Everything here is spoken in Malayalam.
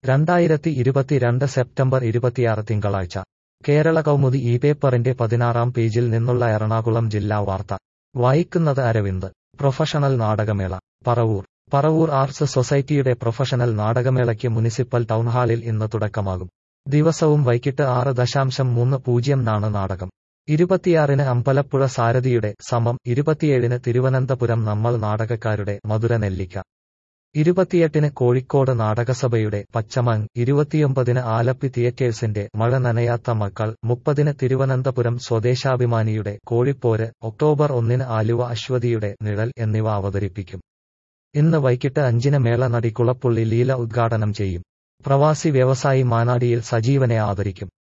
രണ്ടായിരത്തി ഇരുപത്തിരണ്ട് സെപ്റ്റംബർ ഇരുപത്തിയാറ് തിങ്കളാഴ്ച കേരള കൗമുദി ഈ പേപ്പറിന്റെ പതിനാറാം പേജിൽ നിന്നുള്ള എറണാകുളം ജില്ലാ വാർത്ത വായിക്കുന്നത് അരവിന്ദ് പ്രൊഫഷണൽ നാടകമേള പറവൂർ പറവൂർ ആർട്സ് സൊസൈറ്റിയുടെ പ്രൊഫഷണൽ നാടകമേളയ്ക്ക് മുനിസിപ്പൽ ടൗൺഹാളിൽ ഇന്ന് തുടക്കമാകും ദിവസവും വൈകിട്ട് ആറ് ദശാംശം മൂന്ന് പൂജ്യം നാണ് നാടകം ഇരുപത്തിയാറിന് അമ്പലപ്പുഴ സാരഥിയുടെ സമം ഇരുപത്തിയേഴിന് തിരുവനന്തപുരം നമ്മൾ നാടകക്കാരുടെ മധുര നെല്ലിക്ക ഇരുപത്തിയെട്ടിന് കോഴിക്കോട് നാടകസഭയുടെ പച്ചമങ് ഇരുപത്തിയൊമ്പതിന് ആലപ്പി തിയേറ്റേഴ്സിന്റെ മഴ നനയാത്ത മക്കൾ മുപ്പതിന് തിരുവനന്തപുരം സ്വദേശാഭിമാനിയുടെ കോഴിപ്പോര് ഒക്ടോബർ ഒന്നിന് ആലുവ അശ്വതിയുടെ നിഴൽ എന്നിവ അവതരിപ്പിക്കും ഇന്ന് വൈകിട്ട് അഞ്ചിന് മേള നടി കുളപ്പുള്ളി ലീല ഉദ്ഘാടനം ചെയ്യും പ്രവാസി വ്യവസായി മാനാടിയിൽ സജീവനെ ആദരിക്കും